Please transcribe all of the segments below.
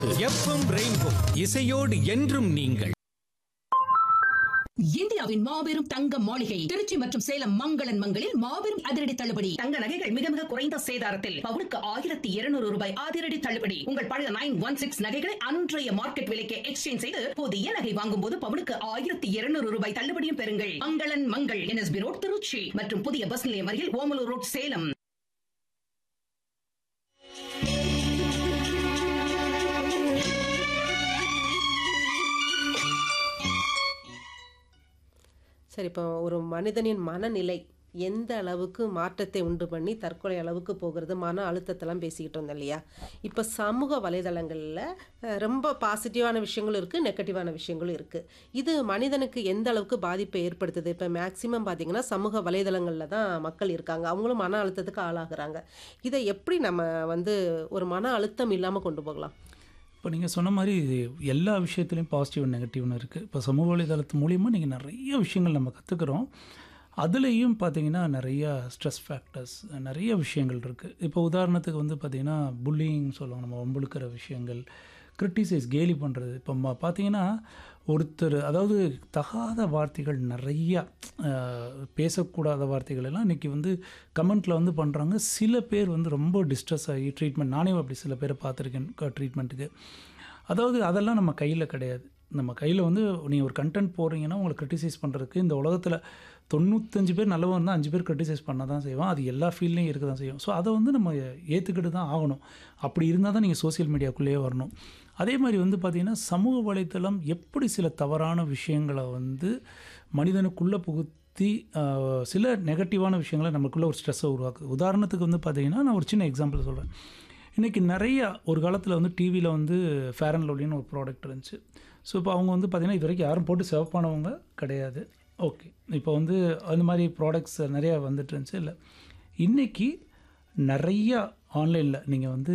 FM rainbow இசையோடு என்றும் நீங்கள் இந்தியாவின் மாபெரும் தங்க மாளிகை திருச்சி மற்றும் சேலம் மங்களன் மங்களில் மாபெரும் அதிரடி தள்ளுபடி தங்க நகைகள் மிக மிக குறைந்த சேதாரத்தில் பவுனுக்கு ஆயிரத்தி இருநூறு ரூபாய் அதிரடி தள்ளுபடி உங்கள் பழைய நைன் ஒன் சிக்ஸ் நகைகளை அன்றைய மார்க்கெட் விலைக்கு எக்ஸ்சேஞ்ச் செய்து புதிய நகை வாங்கும் போது பவுனுக்கு ஆயிரத்தி இருநூறு ரூபாய் தள்ளுபடியும் பெறுங்கள் மங்களன் மங்கள் என்எஸ்பி ரோட் திருச்சி மற்றும் புதிய பஸ் நிலையம் அருகில் ஓமலூர் ரோட் சேலம் சரி இப்போ ஒரு மனிதனின் மனநிலை எந்த அளவுக்கு மாற்றத்தை உண்டு பண்ணி தற்கொலை அளவுக்கு போகிறது மன அழுத்தத்தெல்லாம் பேசிக்கிட்டு இருந்தோம் இல்லையா இப்போ சமூக வலைதளங்களில் அஹ், ரொம்ப பாசிட்டிவான விஷயங்களும் இருக்குது நெகட்டிவான விஷயங்களும் இருக்குது இது மனிதனுக்கு எந்த அளவுக்கு பாதிப்பை ஏற்படுத்துது இப்போ மேக்சிமம் பார்த்தீங்கன்னா சமூக வலைதளங்களில் தான் மக்கள் இருக்காங்க அவங்களும் மன அழுத்தத்துக்கு ஆளாகிறாங்க இதை எப்படி நம்ம வந்து ஒரு மன அழுத்தம் இல்லாமல் கொண்டு போகலாம் இப்போ நீங்கள் சொன்ன மாதிரி இது எல்லா விஷயத்துலையும் பாசிட்டிவ் நெகட்டிவ்னு இருக்குது இப்போ சமூக வலைதளத்து மூலிமா நீங்கள் நிறைய விஷயங்கள் நம்ம கற்றுக்குறோம் அதுலேயும் பார்த்தீங்கன்னா நிறைய ஸ்ட்ரெஸ் ஃபேக்டர்ஸ் நிறைய விஷயங்கள் இருக்குது இப்போ உதாரணத்துக்கு வந்து பார்த்திங்கன்னா புல்லிங் சொல்லுவாங்க நம்ம வம்புழுக்கிற விஷயங்கள் கிரிட்டிசைஸ் கேலி பண்ணுறது இப்போ ம- பார்த்தீங்கன்னா ஒருத்தர் அதாவது தகாத வார்த்தைகள் நிறையா அஹ், பேசக்கூடாத வார்த்தைகள் எல்லாம் இன்றைக்கி வந்து கமெண்ட்டில் வந்து பண்ணுறாங்க சில பேர் வந்து ரொம்ப டிஸ்ட்ரெஸ் ஆகி ட்ரீட்மெண்ட் நானே அப்படி சில பேரை பார்த்துருக்கேன் ட்ரீட்மெண்ட்டுக்கு அதாவது அதெல்லாம் நம்ம கையில் கிடையாது நம்ம கையில் வந்து நீங்கள் ஒரு கண்டென்ட் போடுறீங்கன்னா உங்களை கிரிட்டிசைஸ் பண்ணுறதுக்கு இந்த உலகத்தில் தொண்ணூத்தஞ்சு பேர் நல்லவன் இருந்தால் அஞ்சு பேர் கிரிட்டிசைஸ் பண்ண தான் செய்வான் அது எல்லா ஃபீல்ட்லையும் இருக்க தான் செய்யும் ஸோ அதை வந்து நம்ம ஏற்றுக்கிட்டு தான் ஆகணும் அப்படி இருந்தால் தான் நீங்கள் சோஷியல் மீடியாக்குள்ளேயே வரணும் அதே மாதிரி வந்து பார்த்திங்கன்னா சமூக வலைத்தளம் எப்படி சில தவறான விஷயங்களை வந்து மனிதனுக்குள்ளே புகுத்தி ஆஹ், சில நெகட்டிவான விஷயங்களை நமக்குள்ளே ஒரு ஸ்ட்ரெஸ்ஸை உருவாக்குது உதாரணத்துக்கு வந்து பார்த்திங்கன்னா நான் ஒரு சின்ன எக்ஸாம்பிள் சொல்கிறேன் இன்றைக்கி நிறைய ஒரு காலத்தில் வந்து டிவியில் வந்து ஃபேர் அண்ட் லவ்லின்னு ஒரு ப்ராடக்ட் இருந்துச்சு ஸோ இப்போ அவங்க வந்து பார்த்திங்கன்னா இது வரைக்கும் யாரும் போட்டு சிவப்பானவங்க கிடையாது ஓகே இப்போ வந்து அந்த மாதிரி ப்ராடக்ட்ஸ் நிறையா வந்துட்டு இருந்துச்சு இல்லை இன்றைக்கி நிறையா ஆன்லைனில் நீங்கள் வந்து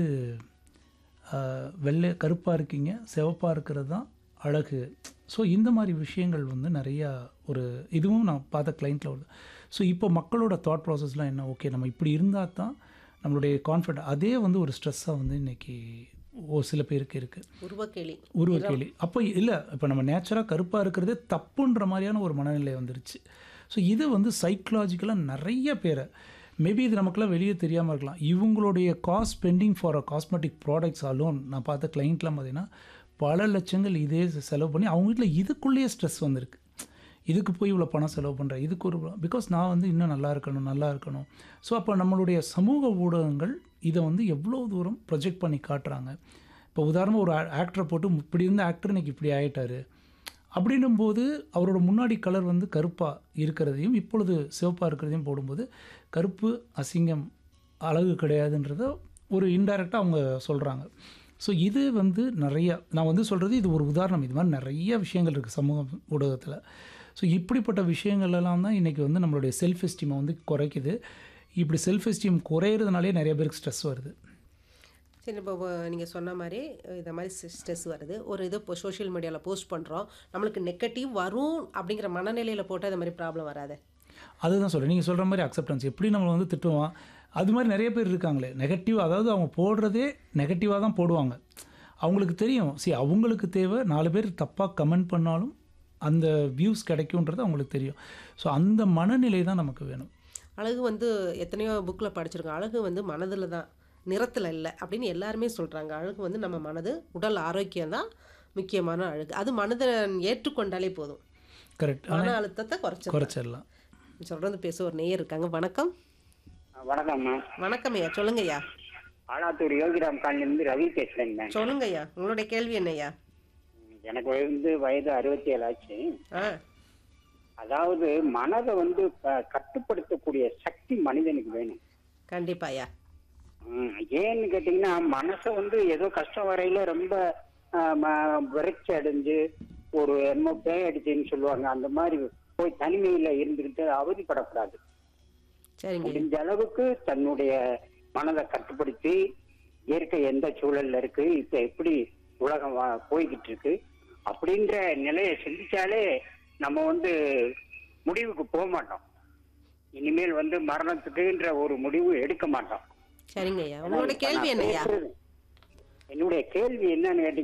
ஆஹ், வெள்ளை கருப்பாக இருக்கீங்க சிவப்பாக இருக்கிறது தான் அழகு ஸோ இந்த மாதிரி விஷயங்கள் வந்து நிறையா ஒரு இதுவும் நான் பார்த்த கிளைண்ட்டில் வருது ஸோ இப்போ மக்களோட தாட் ப்ராசஸ்லாம் என்ன ஓகே நம்ம இப்படி இருந்தால் தான் நம்மளுடைய கான்ஃபிடென்ட் அதே வந்து ஒரு ஸ்ட்ரெஸ்ஸாக வந்து இன்றைக்கி ஒரு சில பேருக்கு இருக்குது உருவக்கேலி உருவ கேலி அப்போ இல்லை இப்போ நம்ம நேச்சராக கருப்பாக இருக்கிறதே தப்புன்ற மாதிரியான ஒரு மனநிலை வந்துருச்சு ஸோ இது வந்து சைக்கலாஜிக்கலாக நிறைய பேரை மேபி இது நமக்குலாம் வெளியே தெரியாமல் இருக்கலாம் இவங்களுடைய cost spending for a cosmetic products alone நான் பார்த்த கிளைண்ட்லாம் பார்த்தீங்கன்னா பல லட்சங்கள் இதே செலவு பண்ணி அவங்க வீட்டில் இதுக்குள்ளேயே ஸ்ட்ரெஸ் வந்திருக்கு இதுக்கு போய் இவ்வளோ பணம் செலவு பண்ணுறேன் இதுக்கு ஒரு பிகாஸ் நான் வந்து இன்னும் நல்லா இருக்கணும் நல்லா இருக்கணும் ஸோ அப்போ நம்மளுடைய சமூக ஊடகங்கள் இதை வந்து எவ்வளோ தூரம் ப்ரொஜெக்ட் பண்ணி காட்டுறாங்க இப்போ உதாரணமாக ஒரு ஆக்டரை போட்டு இப்படி இருந்த ஆக்டர் இன்னைக்கு இப்படி ஆயிட்டாரு அப்படின்னும் போது அவரோட முன்னாடி கலர் வந்து கருப்பாக இருக்கிறதையும் இப்பொழுது சிவப்பாக இருக்கிறதையும் போடும்போது கருப்பு அசிங்கம் அழகு கிடையாதுன்றத ஒரு இன்டைரக்டாக அவங்க சொல்கிறாங்க ஸோ இது வந்து நிறைய நான் வந்து சொல்கிறது இது ஒரு உதாரணம் இது மாதிரி நிறைய விஷயங்கள் இருக்குது சமூக ஊடகத்தில் ஸோ இப்படிப்பட்ட விஷயங்கள் எல்லாம் தான் இன்றைக்கி வந்து நம்மளுடைய செல்ஃப் எஸ்டீமை வந்து குறைக்குது இப்படி செல்ஃப் எஸ்டீம் குறையிறதுனாலே நிறைய பேருக்கு ஸ்ட்ரெஸ் வருது சரி இப்போ நீங்கள் சொன்ன மாதிரி இந்த மாதிரி ஸ்ட்ரெஸ் வருது ஒரு இது இப்போ சோஷியல் மீடியாவில் போஸ்ட் பண்ணுறோம் நம்மளுக்கு நெகட்டிவ் வரும் அப்படிங்கிற மனநிலையில் போட்டால் இந்த மாதிரி ப்ராப்ளம் வராது அதுதான் சொல்கிறேன் நீங்கள் சொல்கிற மாதிரி அக்செப்டன்ஸ் எப்படி நம்மளை வந்து திட்டுவான் அது மாதிரி நிறைய பேர் இருக்காங்களே நெகட்டிவ் அதாவது அவங்க போடுறதே நெகட்டிவாக தான் போடுவாங்க அவங்களுக்கு தெரியும் சரி அவங்களுக்கு தேவை நாலு பேர் தப்பாக கமெண்ட் பண்ணாலும் அந்த வியூஸ் கிடைக்குன்றது அவங்களுக்கு தெரியும் ஸோ அந்த மனநிலை தான் நமக்கு வேணும் அழகு வந்து எத்தனையோ புக்கில் படிச்சிருக்கோம் அழகு வந்து மனதில் தான் நிறத்தில் இல்லை அப்படின்னு எல்லாருமே சொல்கிறாங்க அழகு வந்து நம்ம மனது உடல் ஆரோக்கியம் தான் முக்கியமான அழகு அது மனிதன் ஏற்றுக்கொண்டாலே போதும் கரெக்ட் மன அழுத்தத்தை குறைச்சி குறைச்சிடலாம் சொல்கிறது பேச ஒரு நேயர் இருக்காங்க வணக்கம் வணக்கம்மா வணக்கம் ஐயா சொல்லுங்க ஐயா ஆலாத்தூர் யோகிராம் காலனிலிருந்து ரவி பேசுறேங்க சொல்லுங்க ஐயா உங்களுடைய கேள்வி என்ன ஐயா எனக்கு வந்து வயது அறுபத்தி ஏழு ஆச்சு ஆ அதாவது மனதை வந்து க- கட்டுப்படுத்தக்கூடிய சக்தி மனிதனுக்கு வேணும் கண்டிப்பா ஐயா ம், ஏன்னு கேட்டீங்கன்னா மனசை வந்து ஏதோ கஷ்டம் வரையில ரொம்ப ஆ, ம- விரக்தி அடைஞ்சு ஒரு என்னமோ பேய் அடிச்சுன்னு சொல்லுவாங்க அந்த மாதிரி போய் தனிமையில இருந்துகிட்டு அவதிப்படக்கூடாது சரிங்க ஐயா. முடிஞ்ச அளவுக்கு தன்னுடைய மனதை கட்டுப்படுத்தி இயற்கை எந்த சூழல்ல இருக்கு இப்ப எப்படி உலகம் வா- போய்கிட்டு இருக்கு அப்படின்ற நிலையை சிந்திச்சாலே நம்ம வந்து முடிவுக்கு போக மாட்டோம் இனிமேல் வந்து மரணத்துக்குன்ற ஒரு முடிவு எடுக்க மாட்டோம் சரிங்க ஐயா உங்களோட கேள்வி என்ன ஐயா பேசுறது- என்னுடைய கேள்வி என்னன்னு கேட்டீங்கன்னா